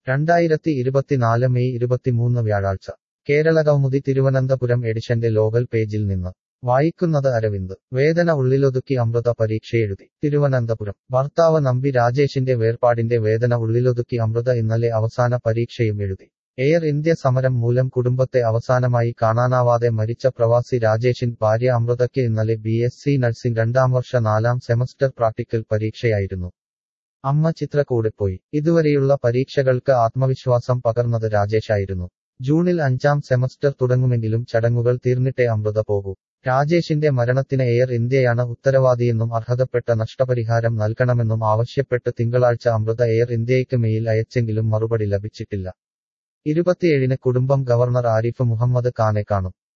രണ്ടായിരത്തി ഇരുപത്തിനാല് മെയ് ഇരുപത്തിമൂന്ന് വ്യാഴാഴ്ച കേരളകൗമുദി തിരുവനന്തപുരം എഡിഷന്റെ ലോകൽ പേജിൽ നിന്ന് വായിക്കുന്നത് അരവിന്ദ് വേദന ഉള്ളിലൊതുക്കി അമൃത പരീക്ഷയെഴുതി തിരുവനന്തപുരം ഭർത്താവ് നമ്പി രാജേഷിന്റെ വേർപാടിന്റെ വേദന ഉള്ളിലൊതുക്കി അമൃത ഇന്നലെ അവസാന പരീക്ഷയും എഴുതി എയർ ഇന്ത്യ സമരം മൂലം കുടുംബത്തെ അവസാനമായി കാണാനാവാതെ മരിച്ച പ്രവാസി രാജേഷിൻ ഭാര്യ അമൃതയ്ക്ക് ഇന്നലെ ബി എസ് സി നഴ്സിംഗ് രണ്ടാം വർഷ നാലാം സെമസ്റ്റർ പ്രാക്ടിക്കൽ പരീക്ഷയായിരുന്നു അമ്മ ചിത്ര കൂടെ പോയി ഇതുവരെയുള്ള പരീക്ഷകൾക്ക് ആത്മവിശ്വാസം പകർന്നത് രാജേഷായിരുന്നു ജൂണിൽ അഞ്ചാം സെമസ്റ്റർ തുടങ്ങുമെങ്കിലും ചടങ്ങുകൾ തീർന്നിട്ടേ അമൃത പോകൂ രാജേഷിന്റെ മരണത്തിന് എയർ ഇന്ത്യയാണ് ഉത്തരവാദിയെന്നും അർഹതപ്പെട്ട നഷ്ടപരിഹാരം നൽകണമെന്നും ആവശ്യപ്പെട്ട് തിങ്കളാഴ്ച അമൃത എയർ ഇന്ത്യയ്ക്ക് മെയിൽ അയച്ചെങ്കിലും മറുപടി ലഭിച്ചിട്ടില്ല ഇരുപത്തിയേഴിന് കുടുംബം ഗവർണർ ആരിഫ് മുഹമ്മദ് ഖാനെ കാണും